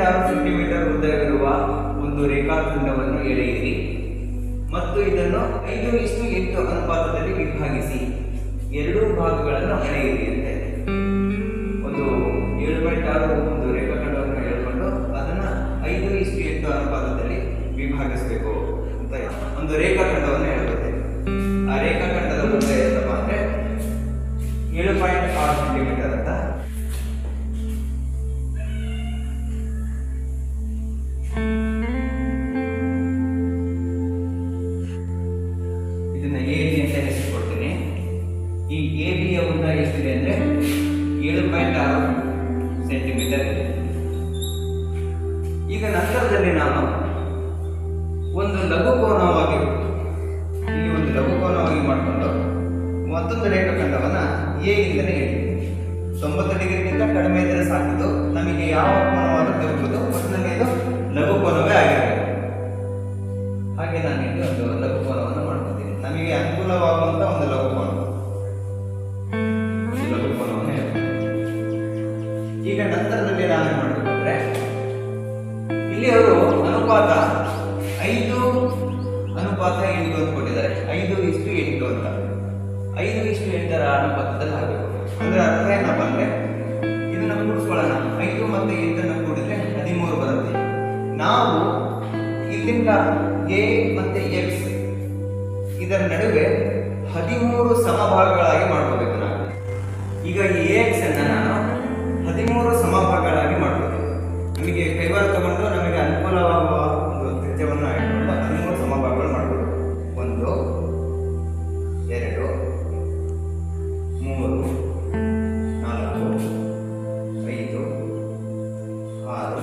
ಆರು ಸೆಂಟಿಮೀಟರ್ ಉದ್ದವಿರುವ ಒಂದು ರೇಖಾಖಂಡವನ್ನು ಎಳೆಯಿರಿ ಮತ್ತು ಇದನ್ನು ಐದು ಇಷ್ಟು ಎಂಟು ಅನುಪಾತದಲ್ಲಿ ವಿಭಾಗಿಸಿ ಎರಡೂ ಭಾಗಗಳನ್ನು ಅಳೆಯಿರಿ ಅಂತ ಇದೆ. ಒಂದು ಏಳು ಪಾಯಿಂಟ್ ಆರು ಒಂದು ರೇಖಾಖಂಡವನ್ನು ಎಳೆದುಕೊಂಡು ಅದನ್ನ ಐದು ಇಷ್ಟು ಎಂಟು ಅನುಪಾತದಲ್ಲಿ ವಿಭಾಗಿಸಬೇಕು ಅಂತ ಇದೆ. ಒಂದು ರೇಖಾಖಂಡವನ್ನು ಹೇಳ್ಕೊತೇವೆ ಆ ರೇಖಾಖಂಡದ ಉದ್ದ ಎಷ್ಟಪ್ಪ ಅಂದ್ರೆ ಏಳು ಪಾಯಿಂಟ್ ಆರು ಸೆಂಟಿಮೀಟರ್ ಅಂತ ಇದನ್ನ ಎ ಬಿ ಅಂತ ಹೆಸರು ಕೊಡ್ತೀನಿ ಈ ಎ ಬಿಯ ಉದ್ದ ಎಷ್ಟಿದೆ ಅಂದ್ರೆ ಏಳು ಪಾಯಿಂಟ್ ಆರು ಸೆಂಟಿಮೀಟರ್ ಇದೆ ಈಗ ನಂತರದಲ್ಲಿ ನಾನು ಒಂದು ಲಘು ಕೋನವಾಗಿ ಇಲ್ಲಿ ಒಂದು ಲಘು ಕೋನವಾಗಿ ಮಾಡಿಕೊಂಡು ಮತ್ತೊಂದು ರೇಖಾಖಂಡವನ್ನ ಎ ಇಂದಲೇ ಹೇಳಿದ್ದೀನಿ ತೊಂಬತ್ತು ಡಿಗ್ರಿಗಿಂತ ಕಡಿಮೆ ಇದ್ದರೆ ಸಾಕಿದ್ದು ನಮಗೆ ಯಾವ ಕೋನವಾದರೂ ತಿರುಗುವುದು ಒಟ್ಟಿನಲ್ಲಿ ಇದು ಲಘು ಕೋನವೇ ಆಗಿರಬೇಕು ಹಾಗೆ ನಾನು ಇಲ್ಲಿ ಒಂದು ಲಘು ಕೋನವನ್ನು ಮಾಡ್ಕೊತೀನಿ ನಮಗೆ ಅನುಕೂಲವಾಗುವಂತ ಒಂದು ಲಘು ಕೋನ ಒಂದು ಲಘು ಕೋನವನ್ನು ಹೇಳ್ತೀನಿ. ಈಗ ನಂತರದಲ್ಲಿ ನಾನು ಏನು ಮಾಡಬೇಕು ಅಂದ್ರೆ ಇಲ್ಲಿ ಅವರು ಅನುಪಾತ ಐದು ಅನುಪಾತ ಎಂಟು ಅಂತ ಕೊಟ್ಟಿದ್ದಾರೆ ಐದು ಇಷ್ಟು ಎಂಟು ಅಂತ ಐದು ಇಷ್ಟು ಎಂಟರ ಅನುಪಾತದಲ್ಲಿ ಆಗಬೇಕು ಅಂದ್ರೆ ಅರ್ಥ ಏನಪ್ಪ ಅಂದ್ರೆ ಇದನ್ನ ಕೂಡಿಸ್ಕೊಳ್ಳೋಣ ಐದು ಮತ್ತೆ ಎಂಟನ್ನು ಕೂಡಿದ್ರೆ ಹದಿಮೂರು ಬರುತ್ತೆ ನಾವು ಇಲ್ಲಿಂದ ಎ ಮತ್ತೆ ಎಕ್ಸ್ ಇದರ ನಡುವೆ ಹದಿಮೂರು ಸಮಭಾಗಗಳಾಗಿ ಮಾಡ್ಕೋಬೇಕು ನಾವು ಈಗ ಈ ಎಕ್ಸ್ ಅನ್ನ ನಾನು ಹದಿಮೂರು ಸಮಭಾಗಗಳಾಗಿ ಮಾಡ್ಕೋಬೇಕು ನಮಗೆ ಕೈವಾರ ತಗೊಂಡು ನಮಗೆ ಅನುಕೂಲವಾಗುವ ಒಂದು ತ್ರಿಜ್ಯವನ್ನು ಇಟ್ಕೊಂಡು ಹದಿಮೂರು ಸಮಭಾಗಗಳು ಮಾಡ್ಕೋಬೇಕು ಒಂದು ಎರಡು ಮೂರು ನಾಲ್ಕು ಐದು ಆರು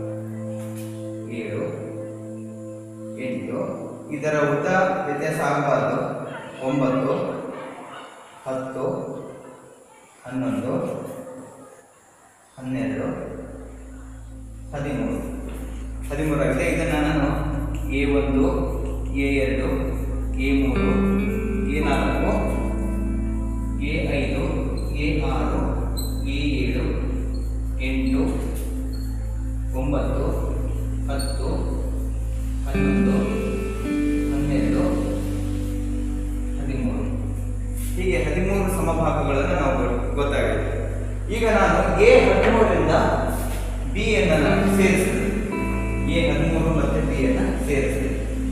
ಏಳು ಎಂಟು ಇದರ ಉದ್ದ ವ್ಯತ್ಯಾಸ ಆಗಬಾರ್ದು ಒಂಬತ್ತು ಹತ್ತು ಹನ್ನೊಂದು ಹನ್ನೆರಡು ಹದಿಮೂರು ಹದಿಮೂರು ಆಗಿದೆ ಇದನ್ನು ನಾನು ಎ ಒಂದು ಎ ಎರಡು ಎ ಮೂರು ಎ ನಾಲ್ಕು ಎ ಐದು ಎ ಆರು ಎ ಏಳು ಎಂಟು ಒಂಬತ್ತು ಹತ್ತು ಹನ್ನೊಂದು ಹನ್ನೆರಡು ಹದಿಮೂರು ಹೀಗೆ ಹದಿಮೂರು ಸಮಭಾಗಗಳನ್ನು ನಾವು ಗೊ- ಗೊತ್ತಾಗಿದೆ ಈಗ ನಾನು ಎ ಹದಿಮೂರರಿಂದ ಬಿ ಅನ್ನು ಸೇರಿಸ್ತೀನಿ ಎ ಹದಿಮೂರು ಮತ್ತೆ ಬಿ ಅನ್ನ ಸೇರಿಸ್ತೀನಿ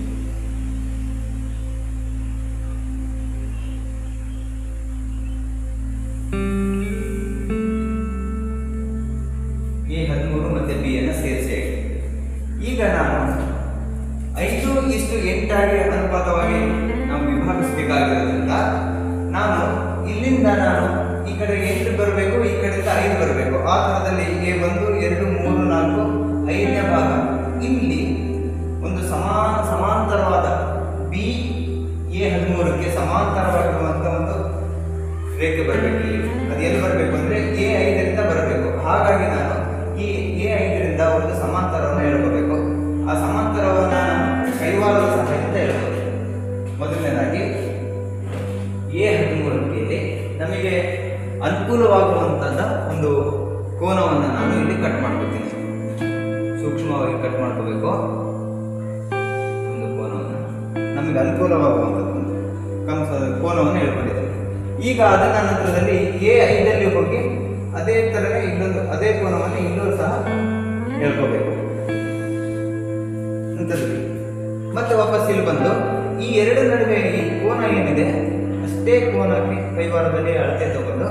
ಎ ಹದಿಮೂರು ಮತ್ತೆ ಬಿ ಅನ್ನ ಸೇರಿಸಿ ಈಗ ನಾನು ಐದು ಇಷ್ಟು ಎಂಟಾಗಿ ಅನುಪಾತವಾಗಿ ನಾವು ವಿಭಾಗಿಸಬೇಕಾಗಿರೋದ್ರಿಂದ ನಾನು ಇಲ್ಲಿಂದ ನಾನು ಈ ಕಡೆ ಎಂಟು ಬರಬೇಕು ಈ ಕಡೆಯಿಂದ ಐದು ಬರಬೇಕು ಆ ಥರದಲ್ಲಿ ಎ ಒಂದು ಎರಡು ಮೂರು ನಾಲ್ಕು ಐದನೇ ಭಾಗ ಇಲ್ಲಿ ಒಂದು ಸಮಾನ ಸಮಾಂತರವಾದ ಬಿ ಎ ಹದಿಮೂರಕ್ಕೆ ಸಮಾಂತರವಾಗಿರುವಂಥ ಒಂದು ರೇಖೆ ಬರಬೇಕು ಇಲ್ಲಿ ಅದು ಎಲ್ಲಿ ಬರಬೇಕು ಅಂದ್ರೆ ಎ ಐದರಿಂದ ಬರಬೇಕು ಹಾಗಾಗಿ ನಾನು ಈ ಎ ಐದರಿಂದ ಒಂದು ಸಮಾಂತರವನ್ನು ಹೇಳ್ಕೋಬೇಕು ಆ ಸಮಾಂತರವನ್ನು ನಾನು ಕೈವಾರದ ಸಹಾಯದಿಂದ ಹೇಳ್ಬೋದು ಮೊದಲನೇದಾಗಿ ಎ ಹದಿಮೂರಕ್ಕೆ ನಮಗೆ ಅನುಕೂಲವಾಗುವಂಥದ್ದು ಒಂದು ಕೋನವನ್ನು ನಾನು ಇಲ್ಲಿ ಕಟ್ ಮಾಡ್ಕೊತೀನಿ ಸೂಕ್ಷ್ಮವಾಗಿ ಕಟ್ ಮಾಡ್ಕೋಬೇಕು ಒಂದು ಕೋನವನ್ನು ನಮಗೆ ಅನುಕೂಲವಾಗುವಂಥದ್ದು ಒಂದು ಕಂಸ ಕೋನವನ್ನು ಹೇಳ್ಕೊಂಡಿದ್ದೇನೆ ಈಗ ಅದನ್ನ ನಂತರದಲ್ಲಿ ಎ ಐದಲ್ಲಿ ಹೋಗಿ ಅದೇ ಥರನೇ ಇನ್ನೊಂದು ಅದೇ ಕೋನವನ್ನು ಇನ್ನೂ ಸಹ ಹೇಳ್ಕೋಬೇಕು ನಂತರದಲ್ಲಿ ಮತ್ತೆ ವಾಪಸ್ ಇಲ್ಲಿ ಬಂದು ಈ ಎರಡು ನಡುವೆ ಈ ಕೋನ ಏನಿದೆ ಅಷ್ಟೇ ಕೋನಕ್ಕೆ ಕೈವಾರದಲ್ಲಿ ಅಳತೆ ತಗೊಂಡು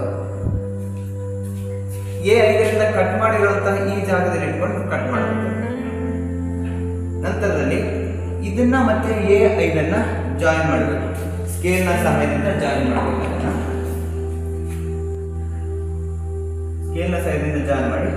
ಎ ಐದರಿಂದ ಕಟ್ ಮಾಡಿರುವಂತಹ ಈ ಜಾಗದಲ್ಲಿ ಇಟ್ಕೊಂಡು ಕಟ್ ಮಾಡಬೇಕು ನಂತರದಲ್ಲಿ ಇದನ್ನ ಮತ್ತೆ ಎ ಐದನ್ನ ಜಾಯಿನ್ ಮಾಡಬೇಕು ಸ್ಕೇಲ್ನ ಸಹಾಯದಿಂದ ಜಾಯಿನ್ ಮಾಡಬೇಕು ಅದನ್ನ ಸ್ಕೇಲ್ನ ಸಹಾಯದಿಂದ ಜಾಯಿನ್ ಮಾಡಿ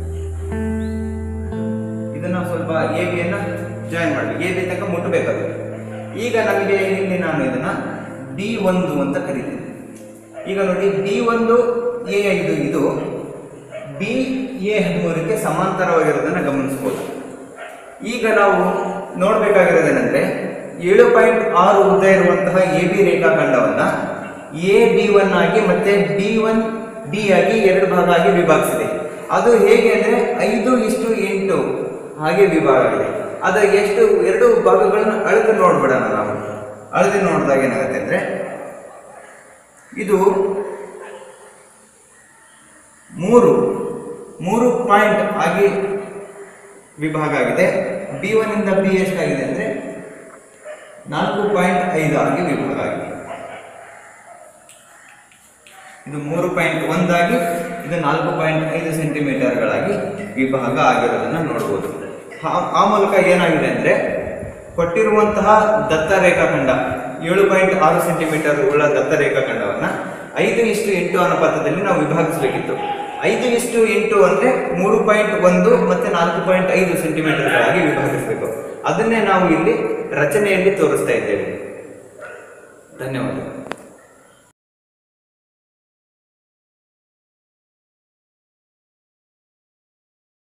ಇದನ್ನ ಸ್ವಲ್ಪ ಎ ಬಿಯನ್ನ ಜಾಯಿನ್ ಮಾಡಿ ಎ ಬಿ ತನಕ ಮುಟ್ಟಬೇಕದು ಈಗ ನಮಗೆ ಇಲ್ಲಿ ನಾನು ಇದನ್ನ ಡಿ ಒಂದು ಅಂತ ಕರಿತೀನಿ ಈಗ ನೋಡಿ ಡಿ ಒಂದು ಎ ಐದು ಇದು ಬಿ ಎ ಹದಿಮೂರಕ್ಕೆ ಸಮಾಂತರವಾಗಿರೋದನ್ನ ಗಮನಿಸ್ಬೋದು ಈಗ ನಾವು ನೋಡಬೇಕಾಗಿರೋದೇನೆಂದ್ರೆ ಏಳು ಪಾಯಿಂಟ್ ಆರು ಉದ್ದ ಇರುವಂತಹ ಎ ಬಿ ರೇಖಾಖಂಡವನ್ನ ಎ ಡಿ ಒನ್ ಆಗಿ ಮತ್ತೆ ಡಿ ಒನ್ ಡಿ ಆಗಿ ಎರಡು ಭಾಗ ಆಗಿ ವಿಭಾಗಿಸಿದೆ ಅದು ಹೇಗೆ ಅಂದರೆ ಐದು ಇಷ್ಟು ಎಂಟು ಹಾಗೆ ವಿಭಾಗ ಇದೆ ಅದು ಎಷ್ಟು ಎರಡು ಭಾಗಗಳನ್ನು ಅಳೆದು ನೋಡ್ಬಿಡೋಣ ನಾವು ಅಳೆದು ನೋಡಿದಾಗ ಏನಾಗುತ್ತೆ ಅಂದರೆ ಇದು ಮೂರು ಮೂರು ಪಾಯಿಂಟ್ ಆಗಿ ವಿಭಾಗ ಆಗಿದೆ ಬಿ ಒನ್ನಿಂದ ಬಿ ಎಷ್ಟಾಗಿದೆ ಅಂದರೆ ನಾಲ್ಕು ಪಾಯಿಂಟ್ ಐದು ಆಗಿ ವಿಭಾಗ ಆಗಿದೆ ಇದು ಮೂರು ಪಾಯಿಂಟ್ ಒಂದಾಗಿ ಇದು ನಾಲ್ಕು ಪಾಯಿಂಟ್ ಐದು ಸೆಂಟಿಮೀಟರ್ಗಳಾಗಿ ವಿಭಾಗ ಆಗಿರೋದನ್ನ ನೋಡ್ಬೋದು ಆ- ಆ ಮೂಲಕ ಏನಾಗಿದೆ ಅಂದರೆ ಕೊಟ್ಟಿರುವಂತಹ ದತ್ತ ರೇಖಾಖಂಡ ಏಳು ಪಾಯಿಂಟ್ ಆರು ಸೆಂಟಿಮೀಟರ್ ಉಳ್ಳ ದತ್ತ ರೇಖಾಖಂಡವನ್ನು ಐದು ಇಷ್ಟು ಎಂಟು ಅನುಪಾತದಲ್ಲಿ ನಾವು ವಿಭಾಗಿಸಬೇಕಿತ್ತು ಐದು ಇಷ್ಟು ಎಂಟು ಅಂದರೆ ಮೂರು ಪಾಯಿಂಟ್ ಒಂದು ಮತ್ತು ನಾಲ್ಕು ಪಾಯಿಂಟ್ ಐದು ಸೆಂಟಿಮೀಟರ್ಗಳಾಗಿ ವಿಭಾಗಿಸಬೇಕು ಅದನ್ನೇ ನಾವು ಇಲ್ಲಿ ರಚನೆಯಲ್ಲಿ ತೋರಿಸ್ತಾ ಇದ್ದೇವೆ ಧನ್ಯವಾದಗಳು